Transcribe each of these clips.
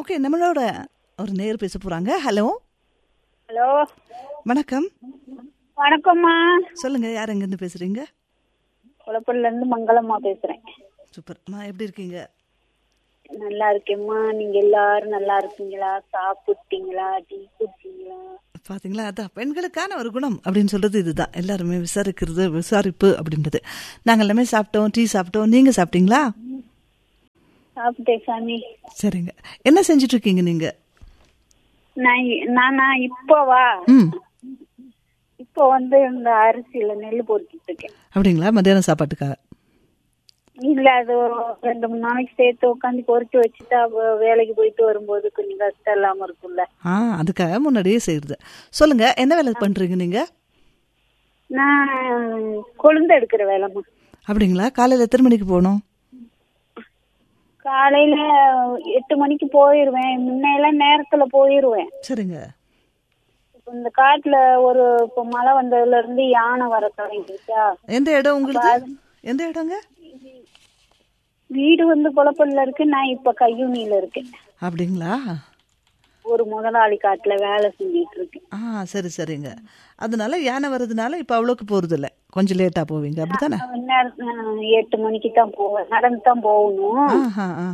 Okay நம்மளோட ஒரு நேர் பேச போறாங்க ஹலோ ஹலோ வணக்கம் வணக்கம்மா சொல்லுங்க யார் எங்கேருந்து பேசுறீங்க குளப்பூர்ல இருந்து மங்களம்மா பேசுறேன் சூப்பர் அம்மா எப்படி இருக்கீங்க நல்லா இருக்கேம்மா நீங்க எல்லாரும் நல்லா இருக்கீங்களா சாப்பிட்டீங்களா டீ குடிச்சீங்களா பாத்தீங்களா அதான் பெண்களுக்கான ஒரு குணம் அப்படின்னு சொல்றது இதுதான் எல்லாருமே விசாரிக்கிறது விசாரிப்பு அப்படின்றது நாங்கள் எல்லாமே சாப்பிட்டோம் டீ சாப்பிட்டோம் நீங்க சாப்பிட்டீங்களா சாப்பிட்டேன் சாமி சரிங்க என்ன செஞ்சுட்டு இருக்கீங்க நீங்க நான் இ- நானா இப்போவா ம் இப்போ வந்து இந்த அரிசியில நெல் பொறுக்கிட்டு இருக்கேன் அப்படிங்களா மத்தியானம் சாப்பாட்டுக்காக இல்ல அது ஒரு ரெண்டு மூணு நாளைக்கு சேர்த்து உட்காந்து பொறுக்கி வச்சுட்டா வ- வேலைக்கு போயிட்டு வரும்போது கொஞ்சம் கஷ்டம் இல்லாம இருக்கும்ல ஆ அதுக்காக முன்னாடியே செய்யறது சொல்லுங்க என்ன வேலை பண்றீங்க நீங்க நான் கொழுந்து எடுக்கிற வேலைம்மா அப்படிங்களா காலையில் எத்தனை மணிக்கு போகணும் காலையில எட்டு மணிக்கு போயிருவேன் முன்னையெல்லாம் நேரத்துல போயிருவேன் சரிங்க இப்ப இந்த காட்டுல ஒரு இப்ப மழை வந்ததுல இருந்து யானை வர தொடங்கிடுச்சா எந்த இடம் உங்களுக்கு எந்த இடங்க வீடு வந்து குழப்பல்ல இருக்கு நான் இப்ப கையூனியில இருக்கேன் அப்படிங்களா ஒரு முதலாளி காட்டுல வேலை செஞ்சிட்டு இருக்கேன் ஆ சரி சரிங்க அதனால யானை வர்றதுனால இப்போ அவ்வளோக்கு போகிறது இல்லை கொஞ்சம் லேட்டாக போவீங்க அப்படித்தானே நேர- அஹ் எட்டு மணிக்கு தான் போவேன் நடந்து தான் போகணும் ஆஹா ஆ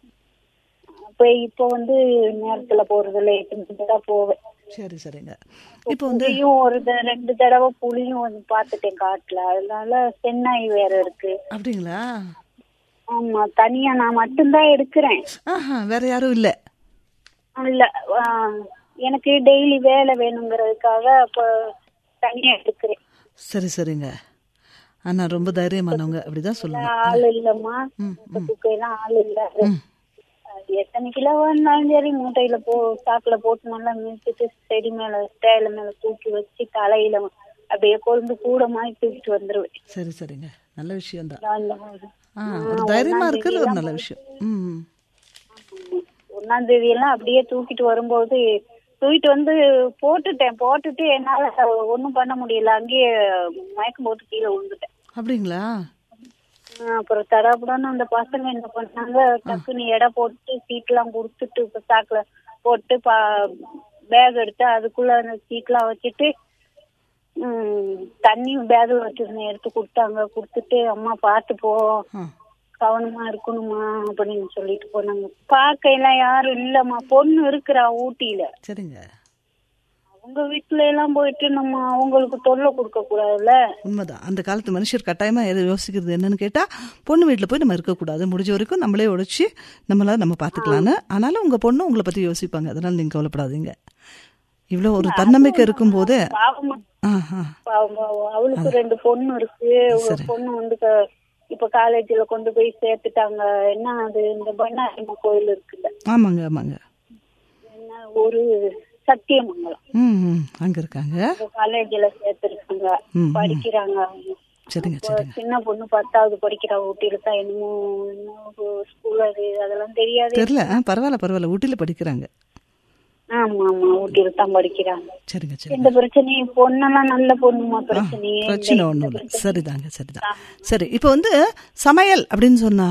அப்ப இப்ப வந்து நேரத்துல போறது இல்ல எட்டு மணிக்கு தான் போவேன் சரி சரிங்க இப்போ வந்து புளியும் ஒரு த- ரெண்டு தடவை புளியும் வந்து பாத்துட்டேன் காட்டுல அதனால சென்னாய் வேற இருக்கு அப்படிங்களா ஆமா தனியா நான் மட்டும்தான் எடுக்கிறேன் ஆஹா வேற யாரும் இல்லை இல்ல ஆ, எனக்கு டெய்லி வேலை வேணுங்கிறதுக்காக அப்ப தனியா எடுக்கிறேன் சரி சரிங்க அண்ணா ரொம்ப தைரியமானவங்க அப்படிதான் சொல்லணும் ஆள் இல்லம்மா தூக்கையெல்லாம் ஆள் இல்ல அது எத்தனை கிலோ இருந்தாலும் சரி மூட்டையில போ சாக்குல போட்டு நல்லா மிதிச்சுட்டு செடி மேல ஸ்டேல மேல தூக்கி வச்சு தலையில அப்படியே கொழுந்து கூட மாதிரி தூக்கிட்டு வந்துருவேன் சரி சரிங்க நல்ல விஷயம்தான் அந்த மாதிரி. ஆ ஒரு தைரியமா இருக்கிறது ஒரு நல்ல விஷயம் ம் ஒன்னாம் தேதி எல்லாம் அப்படியே தூக்கிட்டு வரும்போது தூக்கிட்டு வந்து போட்டுட்டேன் போட்டுட்டு என்னால ஒண்ணும் பண்ண முடியல அங்கேயே மயக்கம் போட்டு கீழே விழுந்துட்டேன் அப்படிங்களா ஆஹ் அப்புறம் தடாபுடான்னு அந்த பசங்க என்ன பண்ணாங்க டக்குன்னு எடை போட்டு சீட்லாம் கொடுத்துட்டு இப்ப சாக்குல போட்டு பா பேக் எடுத்து அதுக்குள்ள அந்த சீட்லாம் வச்சுட்டு உம் தண்ணியும் பேக்ல வச்சிருந்தேன் எடுத்து கொடுத்தாங்க கொடுத்துட்டு அம்மா பார்த்து போ ஆ கவனமா இருக்கணுமா அப்படின்னு சொல்லிட்டு போனாங்க பார்க்க எல்லாம் யாரும் இல்லம்மா பொண்ணு இருக்கிறா ஊட்டியில சரிங்க அவங்க வீட்டுல எல்லாம் போயிட்டு நம்ம அவங்களுக்கு தொல்லை கொடுக்க கூடாதுல்ல உண்மைதான் அந்த காலத்து மனுஷர் கட்டாயமா எதை யோசிக்கிறது என்னன்னு கேட்டா பொண்ணு வீட்டில் போய் நம்ம இருக்கக்கூடாது முடிஞ்ச வரைக்கும் நம்மளே உழைச்சி நம்மள நம்ம பார்த்துக்கலான்னு ஆனாலும் உங்க பொண்ணு உங்களை பத்தி யோசிப்பாங்க அதனால நீங்க கவலைப்படாதீங்க இவ்வளோ ஒரு தன்னம்பிக்கை இருக்கும்போது பாவமா ஆஹா பாவம் பாவம். அவளுக்கு ரெண்டு பொண்ணு இருக்கு ஒரு பொண்ணு வந்து க- இப்ப காலேஜ்ல கொண்டு போய் சேர்த்துட்டாங்க என்ன அது இந்த பண்ணாரிமா கோயில் இருக்குல்ல ஆமாங்க ஆமாங்க என்ன ஒரு சத்தியமங்கலம் ம் ம் அங்க இருக்காங்க காலேஜ்ல சேர்த்திருக்காங்க ம், ம். படிக்கிறாங்க சரிங்க இப்போ சரிங்க சின்ன பொண்ணு பத்தாவது படிக்கிறா ஊட்டியில தான் என்னமோ என்னமோ ஸ்கூல் அது அதெல்லாம் தெரியாது தெரியல ஆ பரவாயில்ல பரவாயில்ல ஊட்டியில் படிக்கிறாங்க ஆமா ஆமா ஊட்டியில தான் படிக்கிறாங்க சரிங்க சரி எந்த பிரச்சனையும் பொண்ணெல்லாம் நல்ல பொண்ணுமா பிரச்சனையே இல்லை. பிரச்சனை ஒன்றும் இல்லை சரிதாங்க சரிதான் சரி இப்போ வந்து சமையல் அப்படின்னு சொன்னா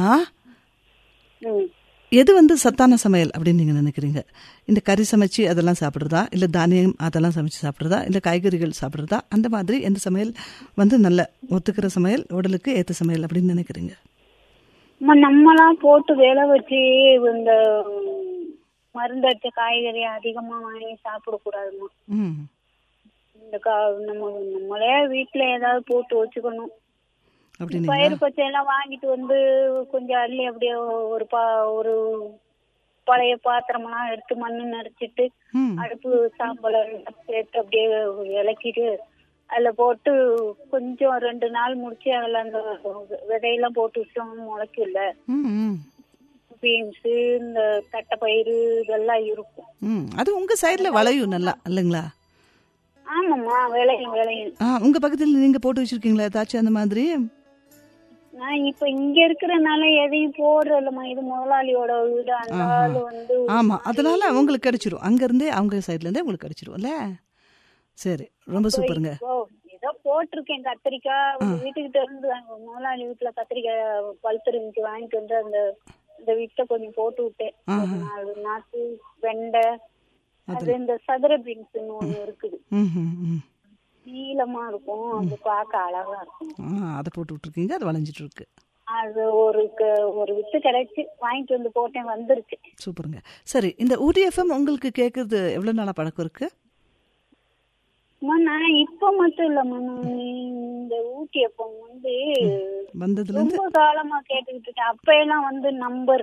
ம். எது வந்து சத்தான சமையல் அப்படின்னு நீங்க நினைக்கிறீங்க இந்த கறி சமைச்சு அதெல்லாம் சாப்பிட்றதா இல்லை தானியம் அதெல்லாம் சமைச்சு சாப்பிட்றதா இல்லை காய்கறிகள் சாப்பிட்றதா அந்த மாதிரி எந்த சமையல் வந்து நல்ல ஒத்துக்கிற சமையல் உடலுக்கு ஏற்ற சமையல் அப்படின்னு நினைக்கிறீங்க அம்மா, நம்மலாம் போட்டு வேலை வச்சு இந்த மருந்தடிச்ச காய்கறி அதிகமா வாங்கி சாப்பிடக்கூடாதுமா ம் இந்த கா நம்ம நம்மளே வீட்டுல ஏதாவது போட்டு வச்சுக்கணும் அப்படின்னீங்களா பயிர் பச்சை எல்லாம் வாங்கிட்டு வந்து கொஞ்சம் அள்ளி அப்படியே ஒரு பா ஒரு பழைய பாத்திரமெல்லாம் எடுத்து மண்ணு நரைச்சிட்டு ம் அடுப்பு சாம்பலை சேர்த்து அப்படியே இலக்கிட்டு அதுல போட்டு கொஞ்சம் ரெண்டு நாள் முடிச்சு அதுல அந்த விதையெல்லாம் போட்டு விட்டோம் முளைக்கும்ல ம் ம் பீன்ஸ் இந்த தட்டைப்பயிறு இதெல்லாம் இருக்கும் ம் அது உங்க சைடில் வளையும் நல்லா இல்லைங்களா ஆமாம்மா விளையும் விளையும் ஆ உங்க பக்கத்தில் நீங்க போட்டு வச்சிருக்கீங்களா ஏதாச்சும் அந்த மாதிரி நான் இப்ப இங்க இருக்கிறனால எதையும் போடுறதில்லம்மா இது முதலாளியோட வீடு அந்த ஆளு வந்து ஆமா அதனால அவங்களுக்கு கிடைச்சிரும் அங்க இருந்தே அவங்க சைட்ல இருந்தே உங்களுக்கு கிடைச்சிரும்ல சரி ரொம்ப சூப்பருங்க இப்போ ஏதோ போட்டிருக்கேன் கத்திரிக்காய் அவங்க வீட்டுக்கிட்ட இருந்து அங்க முதலாளி வீட்டுல கத்திரிக்காய் பழுத்து இருந்துச்சு வாங்கிட்டு வந்து அந்த இந்த வித்தை கொஞ்சம் போட்டு விட்டேன் ஒரு நாலு நாட்டு வெண்டை அது இந்த சதுர பீன்ஸ்னு ஒண்ணு இருக்குது ம் ம் ம் நீளமா இருக்கும் அது பார்க்க அழகா இருக்கும் ஆ அதை போட்டு விட்ருக்கீங்க அது வளைஞ்சிட்டு இருக்கு அது ஒரு க- ஒரு வித்து கிடைச்சு வாங்கிட்டு வந்து போட்டேன் வந்துருச்சு சூப்பருங்க சரி இந்த ஊட்டி எஃப்எம் உங்களுக்கு கேட்குறது எவ்வளோ நாளாக பழக்கம் இருக்கு அம்மா, நான் இப்ப மட்டும் இல்லம்மா நான் இந்த ஊட்டி அப்போ வந்து வந்ததுலேருந்து ரொம்ப காலமா கேட்டுக்கிட்டு இருக்கேன் அப்ப எல்லாம் வந்து நம்பர்